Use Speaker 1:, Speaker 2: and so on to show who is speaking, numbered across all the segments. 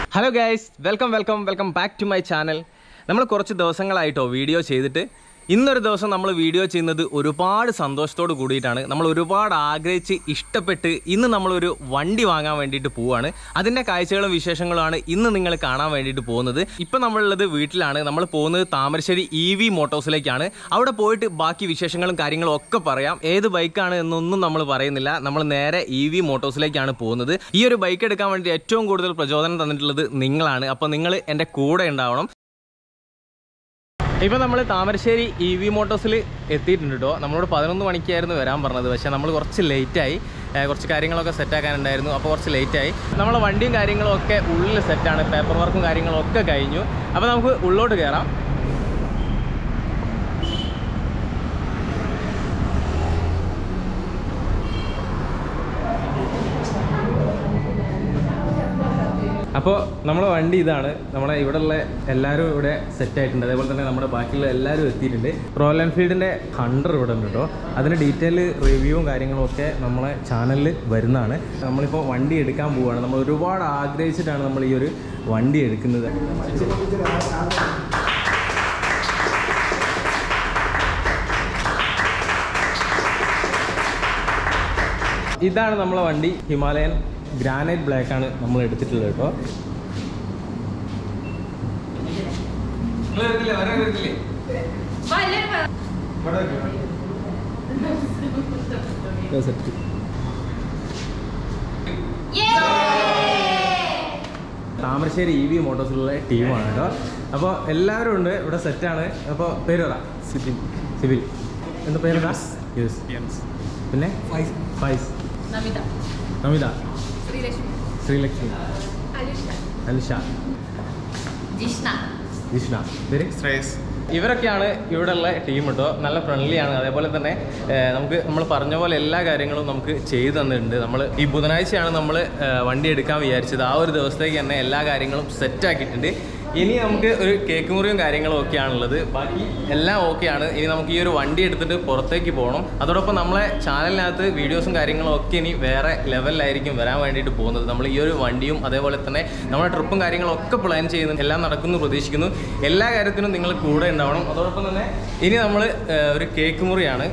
Speaker 1: Hello guys welcome welcome welcome back to my channel നമ്മൾ കുറച്ച് ദിവസങ്ങളായിട്ടോ video ചെയ്തിട്ട് ഇന്നൊരു ദിവസം നമ്മൾ വീഡിയോ ചെയ്യുന്നത് ഒരുപാട് സന്തോഷത്തോട് കൂടിയിട്ടാണ് നമ്മൾ ഒരുപാട് ആഗ്രഹിച്ച് ഇഷ്ടപ്പെട്ട് ഇന്ന് നമ്മളൊരു വണ്ടി വാങ്ങാൻ വേണ്ടിയിട്ട് പോവുകയാണ് അതിൻ്റെ കാഴ്ചകളും വിശേഷങ്ങളുമാണ് ഇന്ന് നിങ്ങൾ കാണാൻ വേണ്ടിയിട്ട് പോകുന്നത് ഇപ്പം നമ്മളുള്ളത് വീട്ടിലാണ് നമ്മൾ പോകുന്നത് താമരശ്ശേരി ഇ വി മോട്ടോഴ്സിലേക്കാണ് അവിടെ പോയിട്ട് ബാക്കി വിശേഷങ്ങളും കാര്യങ്ങളും ഒക്കെ പറയാം ഏത് ബൈക്കാണ് എന്നൊന്നും നമ്മൾ പറയുന്നില്ല നമ്മൾ നേരെ ഇ വി മോട്ടോഴ്സിലേക്കാണ് പോകുന്നത് ഈ ഒരു ബൈക്ക് എടുക്കാൻ വേണ്ടി ഏറ്റവും കൂടുതൽ പ്രചോദനം തന്നിട്ടുള്ളത് നിങ്ങളാണ് അപ്പോൾ നിങ്ങൾ എൻ്റെ കൂടെ ഉണ്ടാവണം ഇപ്പം നമ്മൾ താമരശ്ശേരി ഇ വി മോട്ടോഴ്സിൽ എത്തിയിട്ടുണ്ട് കേട്ടോ നമ്മളോട് പതിനൊന്ന് മണിക്കായിരുന്നു വരാൻ പറഞ്ഞത് പക്ഷേ നമ്മൾ കുറച്ച് ലേറ്റായി കുറച്ച് കാര്യങ്ങളൊക്കെ സെറ്റാക്കാനുണ്ടായിരുന്നു അപ്പോൾ കുറച്ച് ലേറ്റായി നമ്മളെ വണ്ടിയും കാര്യങ്ങളും ഒക്കെ ഉള്ളിൽ സെറ്റാണ് പേപ്പർ വർക്കും കാര്യങ്ങളും ഒക്കെ കഴിഞ്ഞു അപ്പോൾ നമുക്ക് ഉള്ളോട്ട് കയറാം അപ്പോൾ നമ്മുടെ വണ്ടി ഇതാണ് നമ്മളെ ഇവിടെയുള്ള എല്ലാവരും ഇവിടെ സെറ്റ് ആയിട്ടുണ്ട് അതേപോലെ തന്നെ നമ്മുടെ ബാക്കിയുള്ള എല്ലാവരും എത്തിയിട്ടുണ്ട് റോയൽ എൻഫീൽഡിൻ്റെ ഹണ്ടർ ഇവിടെ ഉണ്ട് കേട്ടോ അതിൻ്റെ ഡീറ്റെയിൽ റിവ്യൂവും കാര്യങ്ങളും ഒക്കെ നമ്മളെ ചാനലിൽ വരുന്നതാണ് നമ്മളിപ്പോൾ വണ്ടി എടുക്കാൻ പോവുകയാണ് നമ്മൾ ഒരുപാട് ആഗ്രഹിച്ചിട്ടാണ് നമ്മൾ ഈ ഒരു വണ്ടി എടുക്കുന്നത് ഇതാണ് നമ്മളെ വണ്ടി ഹിമാലയൻ ഗ്രാനൈറ്റ് ബ്ലാക്ക് ആണ് നമ്മൾ എടുത്തിട്ടുള്ളത് കേട്ടോ താമരശ്ശേരി ഇ വി മോട്ടോഴ്സിലുള്ള ടീമാണ് കേട്ടോ അപ്പോൾ എല്ലാവരും ഉണ്ട് ഇവിടെ സെറ്റാണ് അപ്പോൾ പേര് പറ സിബിൽ സിബിൽ എന്താ പേര് യെസ് പിന്നെ ഫൈസ്
Speaker 2: നമിത
Speaker 1: നമിത
Speaker 2: ശ്രീലക്ഷ്മി
Speaker 1: ശ്രീലക്ഷ്മി
Speaker 2: അലിഷ
Speaker 1: അൽഷ
Speaker 2: ജിഷ്ണ
Speaker 1: ജിഷ്ണ പേര്
Speaker 3: ശ്രേയസ്
Speaker 1: ഇവരൊക്കെയാണ് ഇവിടെയുള്ള ടീം കേട്ടോ നല്ല ഫ്രണ്ട്ലി ആണ് അതേപോലെ തന്നെ ഏഹ്, നമുക്ക് നമ്മൾ പറഞ്ഞ പോലെ എല്ലാ കാര്യങ്ങളും നമുക്ക് ചെയ്തു തന്നിട്ടുണ്ട് നമ്മൾ ഈ ബുധനാഴ്ചയാണ് നമ്മൾ വണ്ടി എടുക്കാൻ വിചാരിച്ചത് ആ ഒരു ദിവസത്തേക്ക് തന്നെ എല്ലാ കാര്യങ്ങളും സെറ്റ് ആക്കിയിട്ടുണ്ട് ഇനി നമുക്ക് ഒരു കേക്ക് മുറിയും കാര്യങ്ങളും ഒക്കെയാണുള്ളത് ബാക്കി എല്ലാം ഓക്കെയാണ് ഇനി നമുക്ക് ഈ ഒരു വണ്ടി എടുത്തിട്ട് പുറത്തേക്ക് പോകണം അതോടൊപ്പം നമ്മളെ ചാനലിനകത്ത് വീഡിയോസും കാര്യങ്ങളും ഒക്കെ ഇനി വേറെ ലെവലിലായിരിക്കും വരാൻ വേണ്ടിയിട്ട് പോകുന്നത് നമ്മൾ ഈ ഒരു വണ്ടിയും അതേപോലെ തന്നെ നമ്മുടെ ട്രിപ്പും കാര്യങ്ങളും ഒക്കെ പ്ലാൻ ചെയ്യുന്നു എല്ലാം നടക്കുന്നു പ്രതീക്ഷിക്കുന്നു എല്ലാ കാര്യത്തിനും നിങ്ങൾ കൂടെ ഉണ്ടാവണം അതോടൊപ്പം തന്നെ ഇനി നമ്മൾ ഒരു കേക്ക് മുറിയാണ്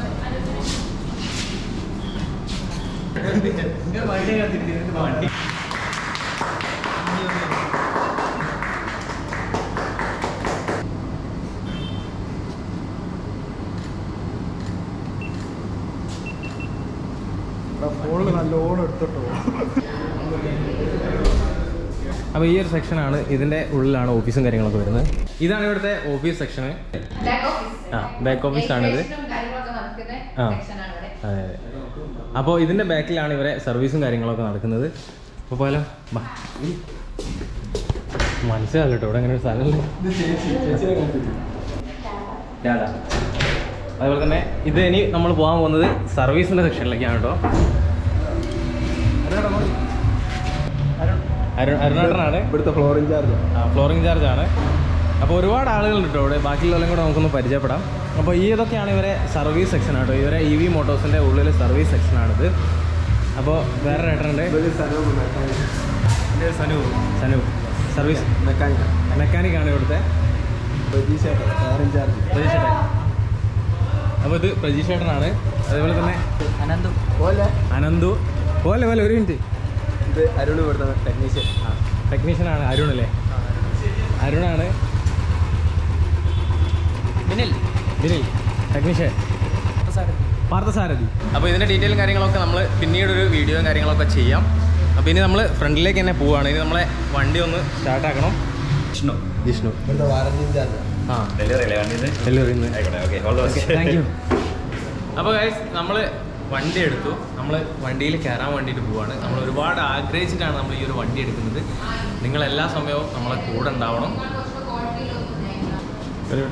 Speaker 3: ഫോണിൽ നല്ലോണം എടുത്തിട്ടോ
Speaker 1: അപ്പോൾ ഈ ഒരു സെക്ഷനാണ് ഇതിൻ്റെ ഉള്ളിലാണ് ഓഫീസും കാര്യങ്ങളൊക്കെ വരുന്നത് ഇതാണ് ഇവിടുത്തെ ഓഫീസ് സെക്ഷന്
Speaker 2: ബാക്ക് ഓഫീസ്
Speaker 1: ആ ബാക്ക് ഓഫീസാണിത്
Speaker 2: രജിസ്ട്രേഷനും കാര്യങ്ങളൊക്കെ നടക്കുന്ന
Speaker 1: ആ.
Speaker 2: സെക്ഷനാണ് ഇവിടെ
Speaker 1: അതെ അതെ അപ്പോൾ ഇതിൻ്റെ ബാക്കിലാണ് ഇവരെ സർവീസും കാര്യങ്ങളൊക്കെ നടക്കുന്നത് അപ്പോൾ പോലെ ബാ മനസ്സിലാവില്ല കേട്ടോ ഇവിടെ അങ്ങനെ ഒരു സ്ഥലമില്ല രാധാ അതുപോലെ തന്നെ ഇത് ഇനി നമ്മൾ പോകാൻ പോകുന്നത് സർവീസിൻ്റെ സെക്ഷനിലേക്കാണ് കേട്ടോ അരുൺ അരുണേട്ടനാണ്
Speaker 3: ഇവിടുത്തെ ഫ്ലോർ ഇൻചാർജ്
Speaker 1: ഫ്ലോറിംഗ് ചാർജ് ആണ് അപ്പോൾ ഒരുപാട് ആളുകളുണ്ട് കേട്ടോ ഇവിടെ ബാക്കിയുള്ളവരും കൂടെ നമുക്കൊന്ന് പരിചയപ്പെടാം അപ്പോൾ ഈ ഇതൊക്കെയാണ് ഇവരെ സർവീസ് സെക്ഷൻ കേട്ടോ ഇവരെ ഇ വി മോട്ടോഴ്സിൻ്റെ ഉള്ളിൽ സർവീസ് സെക്ഷനാണിത് അപ്പോൾ വേറെ ഏട്ടനുണ്ട് സനു സനു സർവീസ്
Speaker 3: മെക്കാനിക്കൽ
Speaker 1: മെക്കാനിക്കാണ് ഇവിടുത്തെ
Speaker 3: പ്രതീക്ഷേട്ടൻ കാർ ഇൻചാർജ്
Speaker 1: പ്രതീക്ഷേട്ടൻ അപ്പോൾ ഇത് പ്രതീക്ഷേട്ടനാണ് അതേപോലെ തന്നെ
Speaker 3: അനന്തു പോലെ
Speaker 1: അനന്തു പോലെ പോലെ ഒരു മിനിറ്റ്
Speaker 3: ഇത് അരുൺ ഇവിടുത്തെ ടെക്നീഷ്യൻ
Speaker 1: ആ ടെക്നീഷ്യനാണ് അരുണല്ലേ അരുണാണ്
Speaker 3: മിനിൽ
Speaker 1: വിനിൽ ടെക്നീഷ്യൻ പാർത്ഥസാരഥി അപ്പോൾ ഇതിൻ്റെ ഡീറ്റെയിലും കാര്യങ്ങളൊക്കെ നമ്മൾ പിന്നീട് ഒരു വീഡിയോയും കാര്യങ്ങളൊക്കെ ചെയ്യാം അപ്പോൾ ഇനി നമ്മൾ ഫ്രണ്ടിലേക്ക് തന്നെ പോവുകയാണ് ഇനി നമ്മളെ വണ്ടി ഒന്ന് സ്റ്റാർട്ടാക്കണം
Speaker 4: വിഷ്ണു
Speaker 1: ജിഷ്ണു
Speaker 3: ഇവിടുത്തെ വാറന്റി ഇൻചാർജ്
Speaker 1: ആ
Speaker 4: ഡെലിവറി അല്ലേ വണ്ടിയിൽ
Speaker 1: ഡെലിവറി
Speaker 4: ആയിക്കോട്ടെ okay all the best
Speaker 1: thank you അപ്പോൾ ഗൈസ് നമ്മൾ വണ്ടി എടുത്തു നമ്മൾ വണ്ടിയിൽ കയറാൻ വേണ്ടിയിട്ട് പോവാണ് നമ്മൾ ഒരുപാട് ആഗ്രഹിച്ചിട്ടാണ് നമ്മൾ ഈ ഒരു വണ്ടി എടുക്കുന്നത് നിങ്ങൾ എല്ലാ സമയവും നമ്മളെ കൂടെ ഉണ്ടാവണം വരൂ.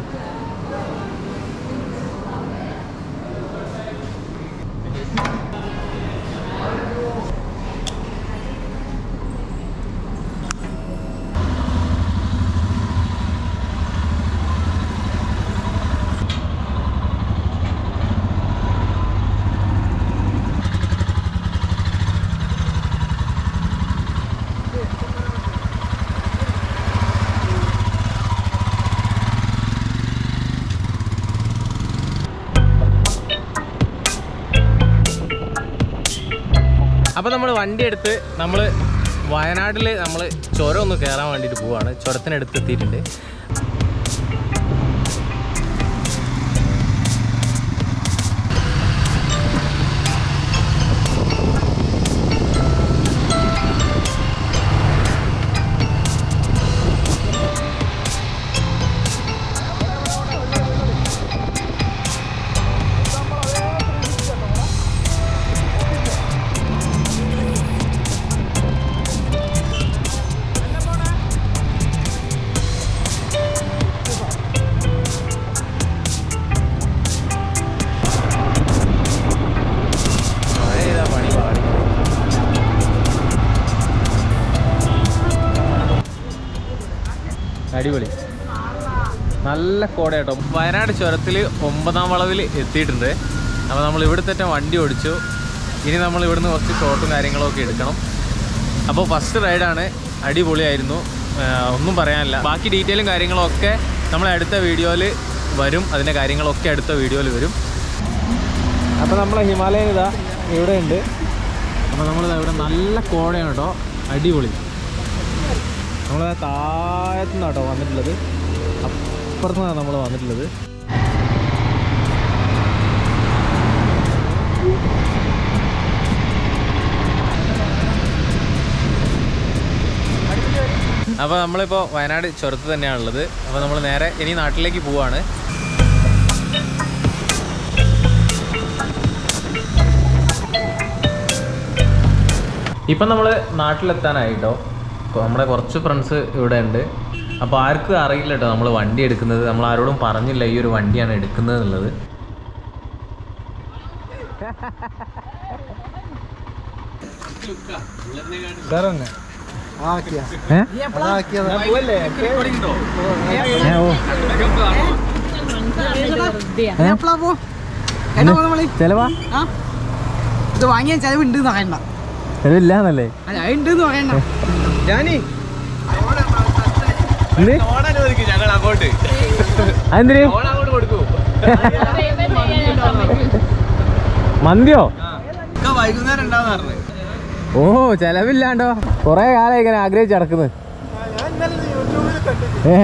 Speaker 1: അപ്പോൾ നമ്മൾ വണ്ടി എടുത്ത് നമ്മൾ വയനാട്ടിൽ നമ്മൾ ചുരം ഒന്ന് കയറാൻ വേണ്ടിയിട്ട് പോവാണ് ചുരത്തിനടുത്ത് എത്തിയിട്ടുണ്ട് മഴ ചെയ്താ പണി പാടി അടിപൊളി നല്ല കോട കേട്ടോ വയനാട് ചുരത്തിൽ ഒമ്പതാം വളവിൽ എത്തിയിട്ടുണ്ട് അപ്പോൾ നമ്മൾ ഇവിടുത്തെ വണ്ടി ഓടിച്ചു ഇനി നമ്മൾ ഇവിടുന്ന് കുറച്ച് ഷോട്ടും കാര്യങ്ങളൊക്കെ എടുക്കണം അപ്പോൾ ഫസ്റ്റ് റൈഡാണ് അടിപൊളിയായിരുന്നു ആ, ഒന്നും പറയാനില്ല ബാക്കി ഡീറ്റെയിലും കാര്യങ്ങളും ഒക്കെ നമ്മൾ അടുത്ത വീഡിയോയിൽ വരും അതിൻ്റെ കാര്യങ്ങളൊക്കെ അടുത്ത വീഡിയോയിൽ വരും അപ്പോൾ നമ്മളെ ഹിമാലയൻ ഇതാ ഇവിടെ ഉണ്ട് അപ്പോൾ നമ്മളിതാ ഇവിടെ നല്ല കോടയാണ് കേട്ടോ അടിപൊളി നമ്മൾ താഴത്തു നിന്നാണ് കേട്ടോ വന്നിട്ടുള്ളത് അപ്പുറത്തു നിന്നാണ് നമ്മൾ വന്നിട്ടുള്ളത് അപ്പോൾ നമ്മളിപ്പോൾ വയനാട് ചുരത്ത് തന്നെയാണുള്ളത് അപ്പോൾ നമ്മൾ നേരെ ഇനി നാട്ടിലേക്ക് പോവാണ് ഇപ്പം നമ്മൾ നാട്ടിലെത്താനായിട്ടോ നമ്മുടെ കുറച്ച് ഫ്രണ്ട്സ് ഇവിടെ ഉണ്ട് അപ്പോൾ ആർക്കും അറിയില്ല കേട്ടോ നമ്മൾ വണ്ടി എടുക്കുന്നത് നമ്മൾ ആരോടും പറഞ്ഞില്ല ഈ ഒരു വണ്ടിയാണ് എടുക്കുന്നത് എന്നുള്ളത് ചെലവാ
Speaker 5: ഇത് വാങ്ങിയ ചെലവുണ്ട് പറയണ്ട
Speaker 1: ചെലവില്ലാന്നല്ലേ
Speaker 5: അല്ല ഉണ്ട് പറയണ്ട
Speaker 3: ജാനി
Speaker 1: എന്ത്
Speaker 3: അങ്ങോട്ട്
Speaker 1: അതെന്തിന്
Speaker 3: അങ്ങോട്ട് കൊടുക്കൂ
Speaker 1: മന്തിയോ
Speaker 3: വൈകുന്നേരം ഉണ്ടാവുന്ന പറഞ്ഞു
Speaker 1: ഓ ചെലവില്ലാണ്ടോ കൊറേ കാലം ഇങ്ങനെ ആഗ്രഹിച്ച് നടക്കുന്നത് ഏ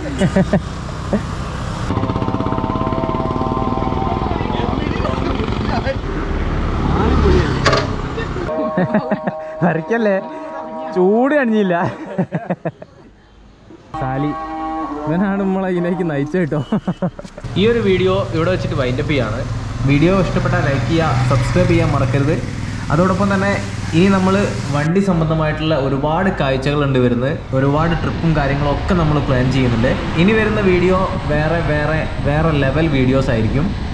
Speaker 1: വരയ്ക്കല്ലേ ചൂട് കണിഞ്ഞില്ല സാലി ഇവനാണ് നമ്മളെ ഇതിലേക്ക് നയിച്ച കേട്ടോ ഈ ഒരു വീഡിയോ ഇവിടെ വെച്ചിട്ട് വൈൻഡപ്പ് ചെയ്യാണ് വീഡിയോ ഇഷ്ടപ്പെട്ടാൽ ലൈക്ക് ചെയ്യുക സബ്സ്ക്രൈബ് ചെയ്യാൻ മറക്കരുത് അതോടൊപ്പം തന്നെ ഇനി നമ്മൾ വണ്ടി സംബന്ധമായിട്ടുള്ള ഒരുപാട് കാഴ്ചകളുണ്ട് വരുന്നത് ഒരുപാട് ട്രിപ്പും കാര്യങ്ങളും ഒക്കെ നമ്മൾ പ്ലാൻ ചെയ്യുന്നുണ്ട് ഇനി വരുന്ന വീഡിയോ വേറെ വേറെ വേറെ ലെവൽ വീഡിയോസ് ആയിരിക്കും